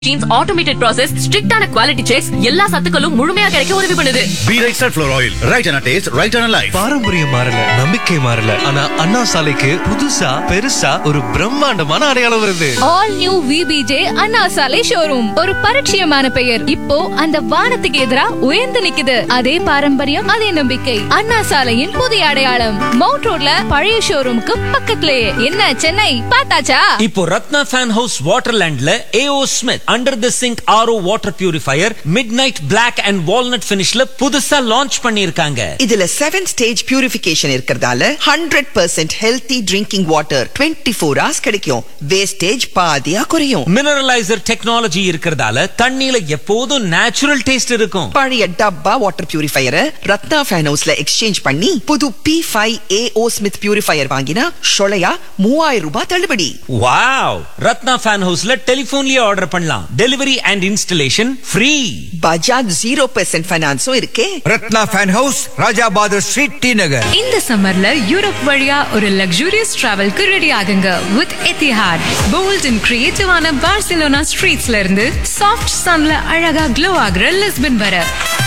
Jeans automated process ஸ்ட்ரிக்டான quality checks எல்லா சத்துக்களும் முழுமையா கிடைக்க உதவி பண்ணுது be right sunflower oil right and taste right and life பாரம்பரியம் மாறல நம்பிக்கை மாறல ஆனா அண்ணா சாலைக்கு புதுசா பெருசா ஒரு பிரம்மாண்டமான அடையாளம் வருது ஆல் நியூ விபிஜே அண்ணா சாலை ஷோரூம் ஒரு பரிச்சயமான பெயர் இப்போ அந்த வானத்துக்கு எதிரா உயர்ந்து நிக்குது அதே பாரம்பரியம் அதே நம்பிக்கை அண்ணா சாலையின் புதிய அடையாளம் மவுண்ட் ரோட்ல பழைய ஷோரூமுக்கு பக்கத்துலயே என்ன சென்னை பார்த்தாச்சா இப்போ ரத்னா ஃபேன் ஹவுஸ் வாட்டர்லேண்ட்ல AO Smith under the sink RO water purifier midnight black and walnut பினிஷ்ல புதுசா லான்ச் பண்ணிருக்காங்க இதுல செவன் ஸ்டேஜ் பியூரிஃபிகேஷன் இருக்கிறதால hundred percent healthy drinking water twenty four hours கிடைக்கும் வேஸ்டேஜ் பாதியா குறையும் மினரலைசர் டெக்னாலஜி இருக்கிறதால தண்ணியில எப்போதும் நேச்சுரல் டேஸ்ட் இருக்கும் பழைய டப்பா வாட்டர் பியூரிஃபையரை ரத்னா ஃபேன் ஹவுஸ்ல எக்ஸ்சேஞ்ச் பண்ணி புது B five AO Smith purifier வாங்கினா ஷொலையா மூவாயிரம் ரூபாய் தள்ளுபடி வாவ் ரத்னா ஃபேன் ஹவுஸ்ல டெலிபோன்லயே ஆர்டர் பண்ணலாம் delivery and installation free Bajaj zero percent ஃபைனான்ஸும் இருக்கே Ratna fan house Raja Badar street T Nagar இந்த சம்மர்ல யூரோப் வழியா ஒரு லக்ஸூரியஸ் டிராவல்க்கு ரெடி ஆகுங்க வித் எத்திஹாட் போல்ட் அண்ட் கிரியேட்டிவான பார்சிலோனா ஸ்ட்ரீட்ஸ்ல இருந்து சாஃப்ட் சன்ல அழகா க்ளோ ஆகுற லிஸ்பன் வர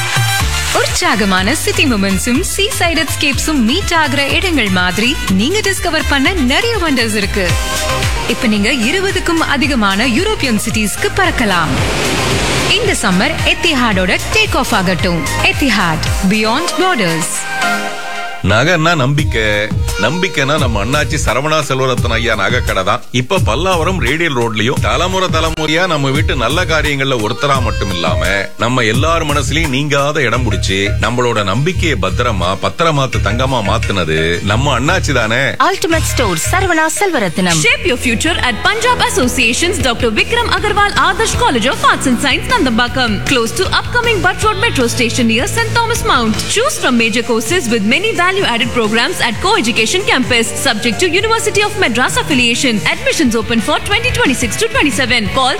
உற்சாகமான சிட்டி மூமெண்ட்ஸும் சீ சைட் எஸ்கேப்ஸும் மீட் ஆகுற இடங்கள் மாதிரி நீங்க டிஸ்கவர் பண்ண நிறைய வண்டர்ஸ் இருக்கு இப்ப நீங்க இருபதுக்கும் அதிகமான யூரோப்பியன் சிட்டிஸ்க்கு பறக்கலாம் இந்த சம்மர் எத்திஹாடோட டேக் ஆஃப் ஆகட்டும் எத்திஹாட் பியாண்ட் பார்டர்ஸ் நகைன்னா நம்பிக்கை நம்பிக்கைனா நம்ம அண்ணாச்சி சரவணா செல்வரத்தன் ஐயா நகைக்கடை தான் இப்ப பல்லாவரம் ரேடியல் ரோட்லயும் தலைமுறை தலைமுறையா நம்ம வீட்டு நல்ல காரியங்கள்ல ஒருத்தரா மட்டும் இல்லாம நம்ம எல்லார் மனசுலயும் நீங்காத இடம் பிடிச்சி நம்மளோட நம்பிக்கையை பத்திரமா பத்திரமாத்து தங்கமா மாத்துனது நம்ம அண்ணாச்சி தானே ultimate store Saravana Selvarathnam shape your future at Punjab associations doctor Vikram Agarwal Adarsh college of arts and science Nandambakkam close to upcoming Butt road metro station near Saint Thomas mount choose from major courses with many value added programs at co-education campus subject to University of Madras affiliation admissions open for 2026 to 27 call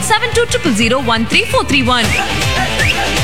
7200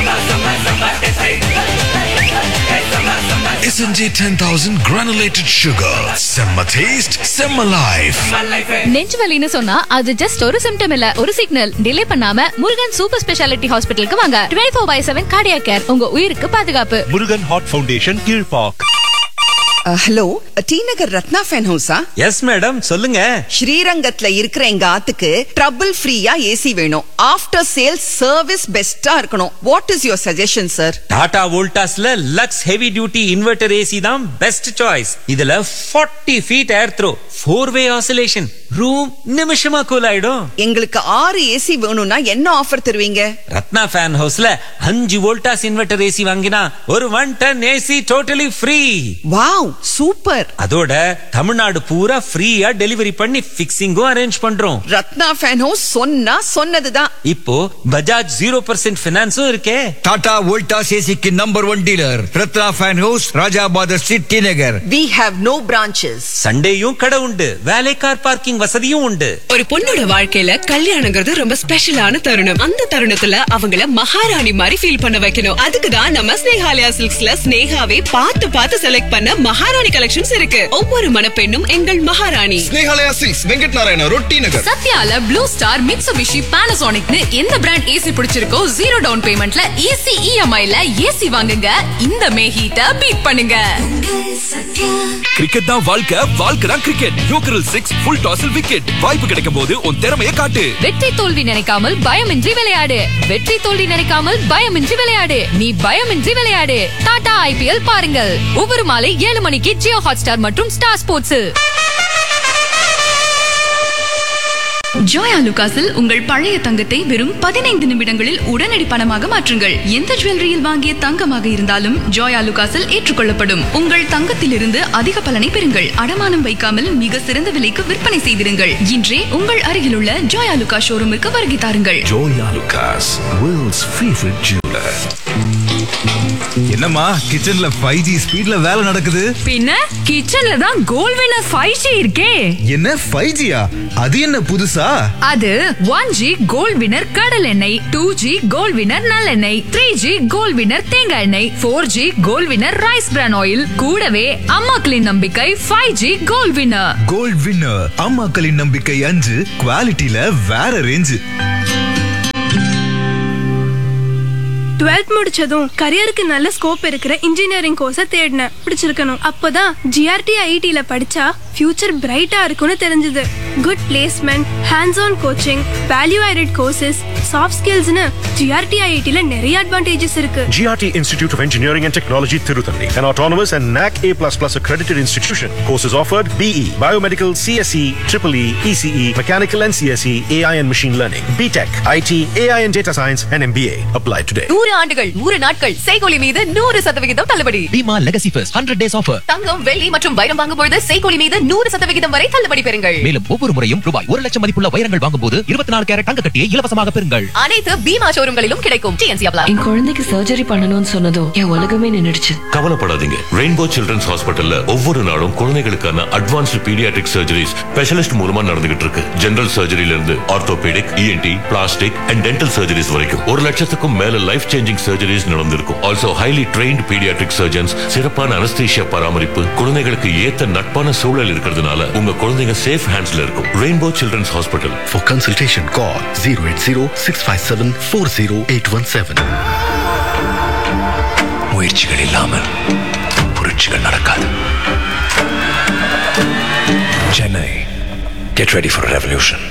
SNJ 10000 granulated sugar. Semma taste, semma life. நெஞ்சு வலின்னு சொன்னா அது just ஒரு symptom இல்ல ஒரு signal delay பண்ணாம Murugan super speciality ஹாஸ்பிட்டலுக்கு வாங்க twenty four by seven cardia care உங்க உயிருக்கு பாதுகாப்பு Murugan heart foundation Kilpauk hello T Nagar Ratna fan ஹவுஸா எஸ் மேடம் சொல்லுங்க ஸ்ரீரங்கத்துல இருக்கிற எங்க ஆத்துக்கு ட்ரபிள் ஃப்ரீயா ஏசி வேணும் ஆஃப்டர் சேல் சர்வீஸ் பெஸ்டா இருக்கணும் what is your suggestion sir Tata வோல்டாஸ்ல lux heavy duty inverter AC தான் பெஸ்ட் சாய்ஸ் இதுல 40 feet air throw four way oscillation room நிமிஷமா கூல் ஆயிடும் எங்களுக்கு ஆறு ஏசி வேணும்னா என்ன ஆஃபர் தருவீங்க ரத்னா ஃபேன் ஹவுஸ்ல அஞ்சு வோல்டாஸ் இன்வெர்டர் ஏசி வாங்கினா ஒரு one ton AC totally free wow super அதோட தமிழ்நாடு பூரா ஃப்ரீயா டெலிவரி பண்ணி பிக்சிங்கும் அரேஞ்ச் பண்றோம் ரத்னா ஃபேன் ஹவுஸ் சொன்னா சொன்னதுதான் இப்போ பஜாஜ் ஜீரோ பர்சன்ட் பினான்ஸும் இருக்கே டாடா வோல்டாஸ் ஏசிக்கு number one dealer Ratna fan house Raja Badar street T Nagar we have no branches சண்டேயும் கடை உண்டு வேலை கார் பார்க்கிங் வசதியும் உண்டு ஒரு பொண்ணோட வாழ்க்கையில கல்யாணங்கிறது ரொம்ப ஸ்பெஷலான தருணம் அந்த தருணத்துல அவங்கள மகாராணி மாதிரி ஃபீல் பண்ண வைக்கணும் அதுக்கு தான் நம்ம ஸ்னேகாலயா சில்க்ஸ்ல ஸ்னேகாவே பார்த்து பார்த்து செலக்ட் பண்ண மகாராணி கலெக்ஷன்ஸ் இருக்கு ஒவ்வொரு மணப்பெண்ணும் எங்கள் மகாராணி ஸ்னேகாலயா சில்க்ஸ் வெங்கட் நாராயண ரொட்டி நகர் சத்யால ப்ளூ ஸ்டார் மிட்சுபிஷி பானாசோனிக்னு எந்த பிராண்ட் ஏசி பிடிச்சிருக்கோ ஜீரோ டவுன் பேமெண்ட்ல ஈஸி இஎம்ஐல ஏசி வாங்குங்க இந்த மே ஹீட்ட பீட் பண்ணுங்க கிரிக்கெட் தான் வாழ்க்கை வாழ்க்கை தான் கிரிக்கெட் யோக்கரல் சிக்ஸ் ஃபுல் டாஸில் விக்கெட் வாய்ப்பு கிடைக்கும் போது உன் திறமையை காட்டு வெற்றி தோல்வி நினைக்காமல் பயமின்றி விளையாடு வெற்றி தோல்வி நினைக்காமல் பயமின்றி விளையாடு நீ பயமின்றி விளையாடு டாடா ஐபிஎல் பாருங்கள் ஒவ்வொரு மாலை ஏழு மணிக்கு ஜியோ ஹாட்ஸ்டார் மற்றும் ஸ்டார் ஸ்போர்ட்ஸில் ஜோயா லுகாஸில் உங்கள் பழைய தங்கத்தை வெறும் பதினைந்து நிமிடங்களில் உடனடி பணமாக மாற்றுங்கள் எந்த ஜுவல்லரியில் வாங்கிய தங்கமாக இருந்தாலும் ஜோயா லுகாஸில் ஏற்றுக்கொள்ளப்படும் உங்கள் தங்கத்திலிருந்து அதிக பலனை பெறுங்கள் அடமானம் வைக்காமல் மிக சிறந்த விலைக்கு விற்பனை செய்திருங்கள் இன்றே உங்கள் அருகிலுள்ள ஜோயா லுகா ஷோரூமிற்கு வருகை தாருங்கள் Joya Lucas, world's favorite jeweler. என்னம்மா கிச்சன்ல ஃபைவ் ஜி ஸ்பீட்ல வேலை நடக்குது பின்ன கிச்சன்ல தான் கோல் வினர் ஃபைவ் ஜி இருக்கே என்ன ஃபைவ் ஜியா அது என்ன புதுசா அது ஒன் ஜி கோல்ட் வினர் கடல் எண்ணெய் டூ ஜி கோல்ட் வினர் நல்லெண்ணெய் த்ரீ ஜி கோல்ட் வினர் தேங்காய் எண்ணெய் four G gold winner rice bran oil கூடவே அம்மாக்களின் நம்பிக்கை five G gold winner gold winner அம்மாக்களின் நம்பிக்கை அஞ்சு குவாலிட்டியில வேற ரேஞ்சு டுவெல்த் முடிச்சதும் கரியருக்கு நல்ல ஸ்கோப் இருக்கிற இன்ஜினியரிங் கோர்ஸை தேடினேன் பிடிச்சிருக்கணும் அப்பதான் ஜிஆர்டி ஐடில படிச்சா ஃபியூச்சர் பிரைட்டா இருக்கும்னு தெரிஞ்சது good placement hands on coaching value added courses soft ஸ்கில்ஸ்னு ஜிஆர்டி ஐடில நிறைய அட்வான்டேஜஸ் இருக்கு GRT Institute of Engineering and Technology, Tiruthalli, an autonomous and NAC A++ accredited institution. Courses offered BE, Biomedical, CSE, EEE, ECE, Mechanical and CSE, AI and Machine Learning, BTech, IT, AI and Data Science, and MBA. Apply today. நூறு ஆண்டுகள் நூறு நாட்கள் செய்கொலி மீது நூறு சதவிகிதம் தள்ளுபடி Bhima legacy first hundred days offer தங்கம் வெள்ளி மற்றும் வைரம் வாங்கும் பொழுது செய்கொலி மீது நூறு சதவிகிதம் வரை தள்ளுபடி பெறுங்கள் மேலும் ஒவ்வொரு முறையும் ரூபாய் ஒரு லட்சம் மதிப்புள்ள வைரங்கள் வாங்கும் போது இருபத்தி நாலு கேரட் தங்க கட்டியை இலவசமாக பெறுங்கள் அனைத்து பீமா ஷோரூம்களிலும் கிடைக்கும் டிஎன்சி அப்ளை என் குழந்தைக்கு சர்ஜரி பண்ணணும்னு சொன்னதும் என் உலகமே நின்னுடுச்சு கவலைப்படாதீங்க ரெயின்போ சில்ட்ரன்ஸ் ஹாஸ்பிட்டல்ல ஒவ்வொரு நாளும் குழந்தைகளுக்கான அட்வான்ஸ்டு பீடியாட்ரிக் சர்ஜரிஸ் ஸ்பெஷலிஸ்ட் மூலமா நடந்துகிட்டு இருக்கு ஜெனரல் சர்ஜரியில இருந்து orthopaedic ENT plastic and dental surgeries வரைக்கும் ஒரு லட்சத்துக்கும் மேல லைஃப் சேஞ்சிங் சர்ஜரிஸ் நடந்திருக்கும் also highly trained paediatric surgeons சிறப்பான அனஸ்தீஷியா பராமரிப்பு குழந்தைகளுக்கு ஏத்த நட்பான சூழல் இருக்கிறதுனால உங்க குழந்தைங்க சேஃப் ஹேண்ட்ஸ்ல இருக்கும் rainbow children's hospital For consultation, call 080 657 40817. முயற்சிகள் இல்லாமல் புரட்சிகள் நடக்காது Chennai get ready for revolution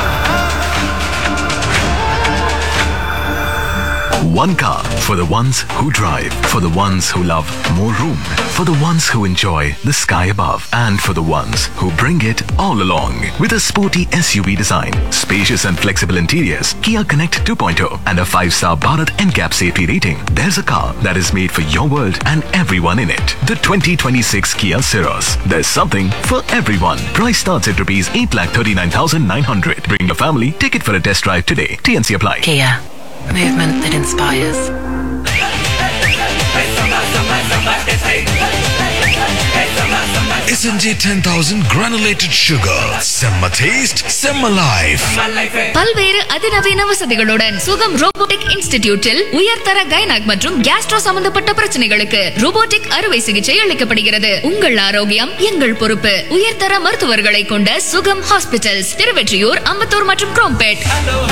One car for the ones who drive, for the ones who love more room, for the ones who enjoy the sky above, and for the ones who bring it all along. With a sporty SUV design, spacious and flexible interiors, Kia Connect 2.0, and a 5-star Bharat NCAP safety rating, there's a car that is made for your world and everyone in it. The 2026 Kia Ceros. There's something for everyone. Price starts at rupees 8,39,900. Bring your family, take it for a test drive today. TNC apply. Kia, movement that inspires. SNJ 10000 granulated sugar. Semma taste, Semma life. பல்வேறு அதிநவீன வசதிகளுடன் சுகம் robotic இன்ஸ்டிடியூட்டில் உயர்தர gynaec மற்றும் Castro சம்பந்தப்பட்ட பிரச்சனைகளுக்கு robotic அறுவை சிகிச்சை அளிக்கப்படுகிறது உங்கள் ஆரோக்கியம் எங்கள் பொறுப்பு உயர்தர மருத்துவர்களை கொண்ட சுகம் ஹாஸ்பிட்டல்ஸ் திருவெற்றியூர் அம்பத்தூர் மற்றும் குரோம்பேட்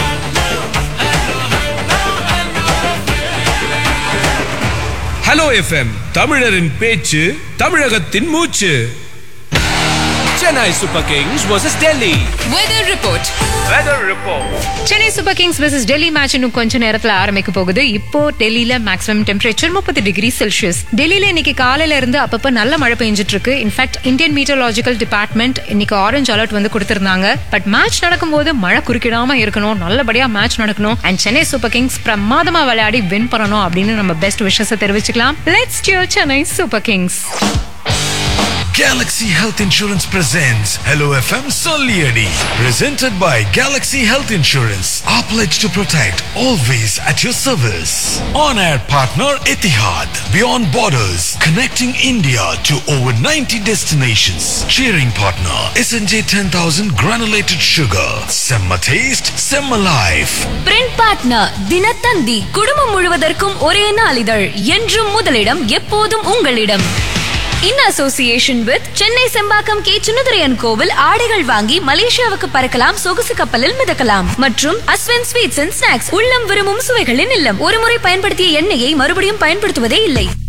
ஹலோ எஃப்எம் தமிழரின் பேச்சு தமிழகத்தின் மூச்சு Chennai super kings vs Delhi weather report weather report Chennai super kings versus Delhi match இன்னும் கொஞ்ச நேரத்துல ஆரம்பிக்க போகுது இப்போ டெல்லியில மேக்ஸிமம் டெம்பரேச்சர் முப்பது டிகிரி செல்சியஸ் டெல்லியில இன்னைக்கு காலையில இருந்து அப்பப்ப நல்ல மழை பெஞ்சிட்டு இருக்கு இன்ஃபேக்ட் இந்தியன் மீட்டரலாஜிக்கல் டிபார்ட்மெண்ட் இன்னைக்கு ஆரஞ்சு அலர்ட் வந்து கொடுத்திருந்தாங்க பட் மேட்ச் நடக்கும்போது மழை குறுக்கிடாம இருக்கணும் நல்லபடியா மேட்ச் நடக்கணும் அண்ட் சென்னை சூப்பர் கிங்ஸ் பிரமாதமா விளையாடி வின் பண்ணணும் அப்படின்னு நம்ம பெஸ்ட் விஷஸ் தெரிவிச்சுக்கலாம் let's dear Chennai super kings Galaxy Health Insurance presents Hello FM Solieri. Presented by Galaxy Health Insurance. Our pledge to protect, always at your service. On air partner Etihad. Beyond borders, connecting India to over 90 destinations. Cheering partner SNJ 10000 granulated sugar. Semma taste, Semma life. Print partner Dinathanthi குடும்பம் முழுவதற்கும் ஒரே நாளிதழ் என்றும் முதலிடம் எப்போதும் உங்களிடம் in association with Chennai Sembakkam K Sunathuraiyan கோவில் ஆடைகள் வாங்கி மலேசியாவுக்கு பறக்கலாம் சொகுசு கப்பலில் மிதக்கலாம் மற்றும் அஸ்வன் ஸ்வீட்ஸ் அண்ட் ஸ்நாக்ஸ் உள்ளம் விரும்பும் சுவைகளின் இல்லம் ஒருமுறை பயன்படுத்திய எண்ணெயை மறுபடியும் பயன்படுத்துவதே இல்லை